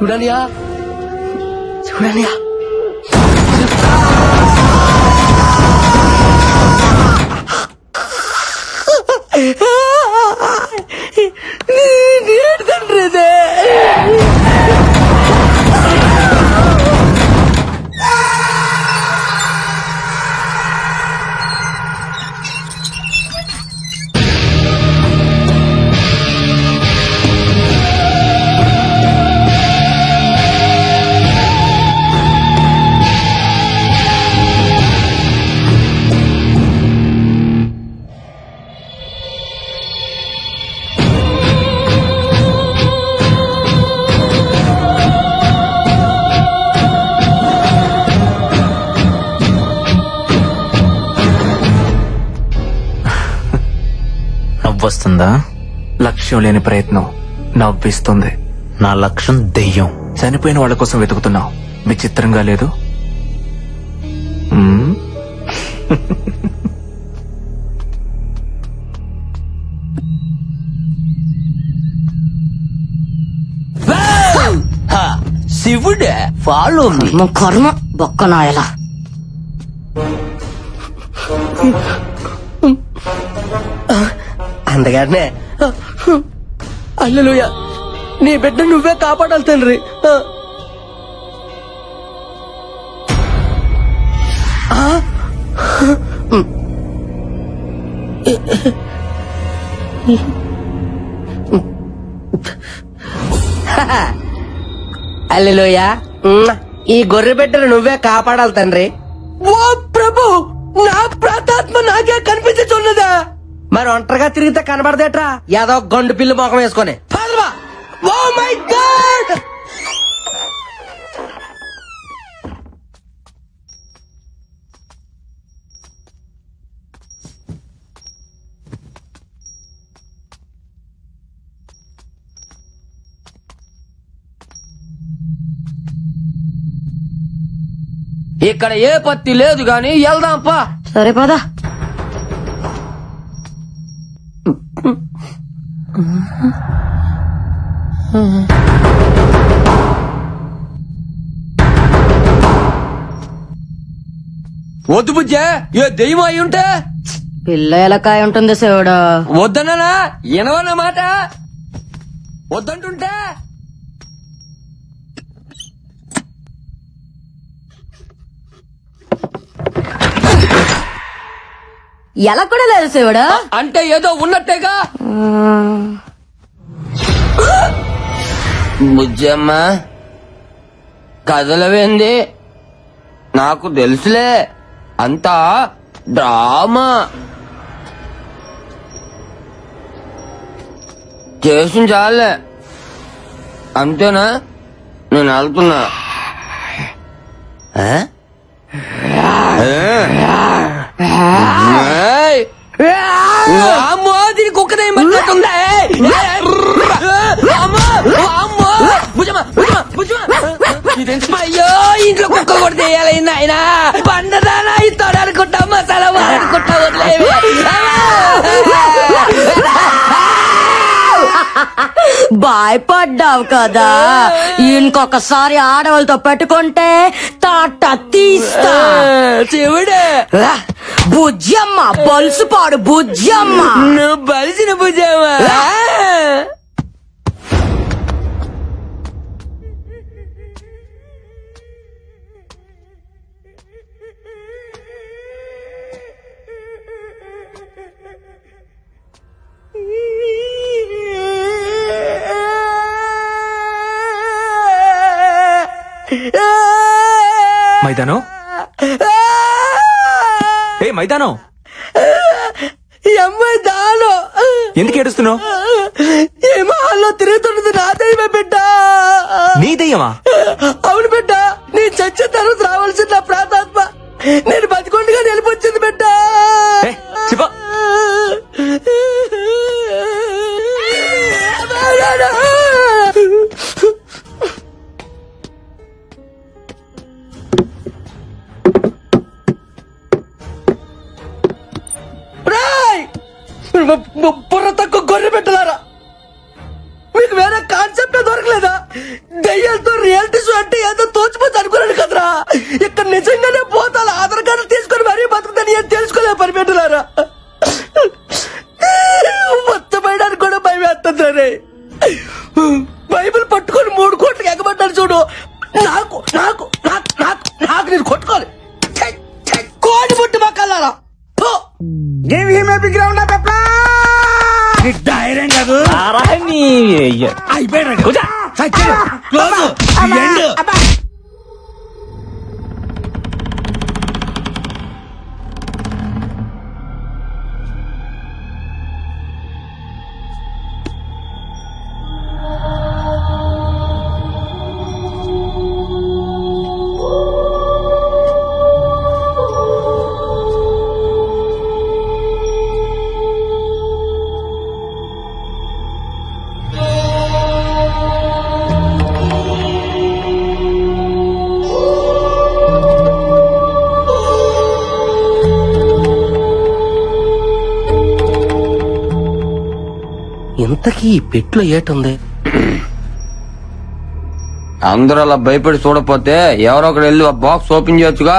చూడనియా చూడనియా తండ్రి నవ్వొస్తుందా లక్ష్యం లేని ప్రయత్నం నవ్విస్తుంది నా లక్ష్యం దెయ్యం చనిపోయిన వాళ్ళ కోసం వెతుకుతున్నావు విచిత్రంగా లేదు మ్మ్? శివుడే ఫాలో మీ కర్మ కర్మ బొక్కనాయలా అందగానే అల్లెలుయ నీ బిడ్డ నువ్వే కాపాడాలి తండ్రి ఆ. ఆ? అల్లెలుయ ఈ గొర్రె బిడ్డను నువ్వే కాపాడాలి తండ్రి ఓ ప్రభు నా ప్రాతాత్మ నాకే కనిపించుచున్నదా మరి ఒంటరిగా తిరిగితే కనబడదేట్రా ఏదో గండు పిల్లి మొఖం వేసుకొని పదవా. ఓ మై గాడ్ ఇక్కడ ఏ పత్తి లేదు గాని వెళ్దాంపా సరే పదా వద్దు బుజ్జే ఏ దెయ్యం అయి ఉంటే పిల్ల ఎలకాయ ఉంటుంది శివుడు వద్దన్నా వినవన్న మాట వద్దంటుంటే ఎలా కూడా లేదు శివుడు అంటే ఏదో ఉన్నట్టేగా బుజ్జమ్మ కదలవేంది నాకు తెలుసులే అంతా డ్రామా చేసిన చాలే అంతేనా నేను వెళ్తున్నా ఆ? ఏయ్! వామ్మో, దీని కుక్కదేం పట్టుకుందా అయ్యో ఇంట్లో కుక్క కూడా తీయాలి నాయన పండదానా ఇస్తాడు అనుకుంటా మసాలా అనుకుంటా వదిలేవి భయపడ్డావు కదా ఇంకొకసారి ఆడవాళ్ళతో పెట్టుకుంటే తాట తీస్తా చెవుడే బుజ్జమ్మ బొలుసుపాడు బుజ్జమ్మ నువ్వు బలిసిన భుజమా మైదానం ఏ మైదానం ఈ అమ్మాయి దాలో ఎందుకు ఏడుస్తున్నావు ఈ మహల్లో తిరుగుతున్నది నా దైవ బిడ్డ నీ దెయ్యమా అవును బిడ్డ నీ చచ్చే తర్వాత రావాల్సిన నా ప్రాతాత్మ నేను బతికొండగా నిలిపొచ్చింది బిడ్డ ఏ, చెప్ప. రాయ్! బు- బు- బుర్ర తక్కువ గొర్రె పెట్టలారా మీకు వేరే కాన్సెప్ట్ దొరకలేదా దయ్యాలతో give him a big round of applause నీకు ధైర్యం కాదు అయిపోయాడు సచ్చాడు క్లోజ్ ఎండ్ ఇంతకీ ఈ పెట్లో ఏటుంది అందరూ అలా భయపడి చూడపోతే ఎవరో ఒకరు వెళ్ళి ఆ బాక్స్ ఓపెన్ చేయొచ్చుగా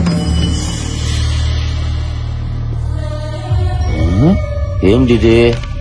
ఏంటిది